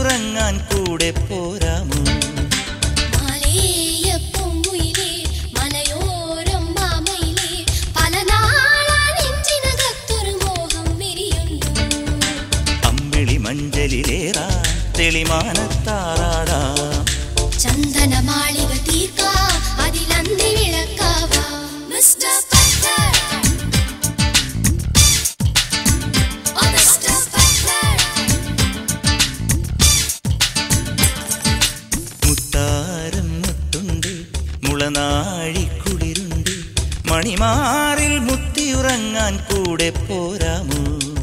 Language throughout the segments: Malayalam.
മുത്തിയുറങ്ങാൻ കൂടെ പോരാമോ മാലേയപ്പൊങ്കുയിലേ, മലയോരം മാമയിലേ, പല നാളാ നെഞ്ചിനകത്തൊരു മോഹം വിരിയുന്നു. അമ്പിളി മഞ്ചലിലേറാ തെളിമാനത്താറാടാ ചന്ദനമാളിക തീർക്കാം, അതിലന്തി വിളക്കാവാം. Mister Butler. ഓ, മിസ്റ്റർ ബട്ട്ലർ. മുത്താരം മുത്തുണ്ട് മുളനാഴിക്കുളിരുണ്ട് മണിമാറിൽ മുത്തിയുറങ്ങാൻ കൂടെ പോരാമോ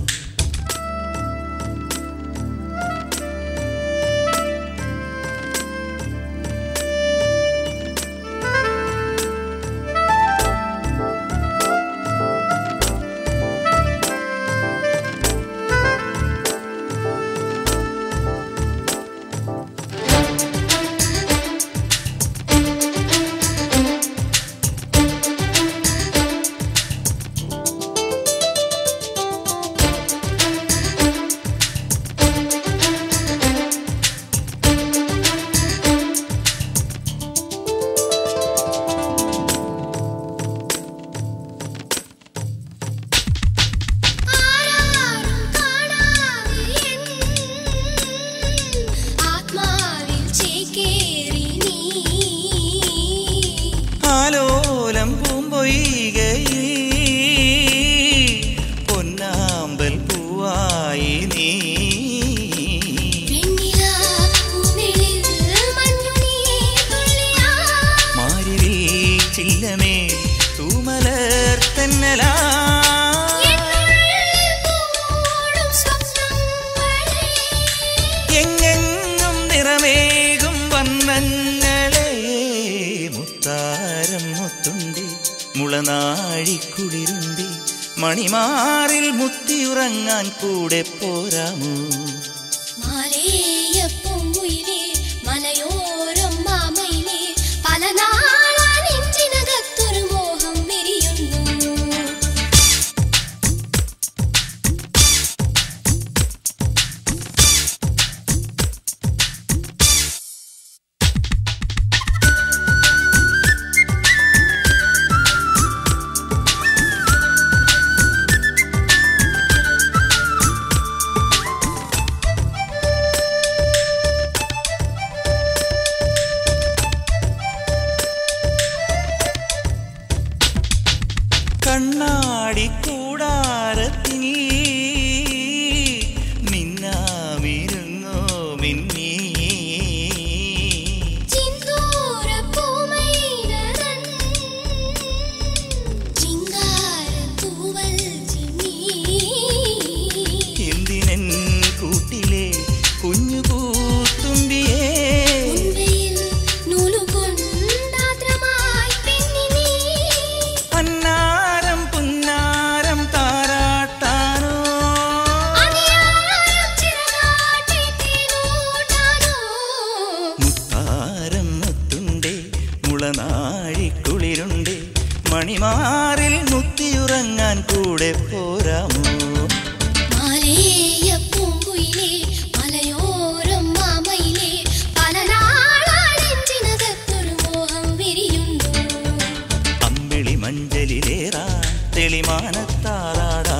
ആരാരും കാണാതെ എൻ ആത്മാവിൽ ചേക്കേറി നീ ആലോലം പൂമ്പൊയ്കയിൽ പൊന്നാമ്പൽ പൂവായി നീ വെണ്ണിലാ പൂവിളിൽ മഞ്ഞുനീർത്തുള്ളിയാ മാരിവിൽ ചില്ലമേ തൂമലർ തെന്നലാ എന്നുള്ളിൽ പൂമൂടും സ്വപ്നങ്ങളെ എങ്ങെങ്ങും നിറമേകും വന്നങ്ങളെ മുത്താരം മുത്തുണ്ടി മുളനാഴിക്കുളിരുണ്ടി മണിമാറിൽ മുത്തിയുറങ്ങാൻ കൂടെ പോരാമോ മാലേയപ്പൊങ്കുയിലേ, മലയോരം മാമയിലേ, പല നാളാ നെഞ്ചിനകത്തൊരു മോഹം വിരിയുന്നു കണ്ണാടി കൂടാരത്തിൽ മിന്നാമിരുന്നോ മിന്നീ ചിന്തൂരപ്പൂമൈനതൻ ചിങ്കാരത്തൂവൽ ചിമ്മി. എന്തിനൻ കൂട്ടിലെ കുഞ്ഞു പൂത്തുമ്പിയേ ഉൻവയിൽ നൂലുകൊണ്ടാദ്രമായി പെണ്ണിനീ. അന്നാരം പുന്നാരം താരാട്ടാനോ അണിയാരം ചിറകാട്ടി തേനൂട്ടാനോ. മുത്താരം മുത്തുണ്ടേ മുളനാഴിക്കുളിരുണ്ടേ മണിമാറിൽ മുത്തിയുറങ്ങാൻ കൂടെ പോരാമോ മാലേയപ്പൂങ്കുയിലേ, മലയോരം മാമയിലേ, പല നാളാ നെഞ്ചിനകത്തൊരു മോഹം വിരിയുന്നു അമ്പിളി മഞ്ചലിലേറാ തെളിമാനത്താറാടാ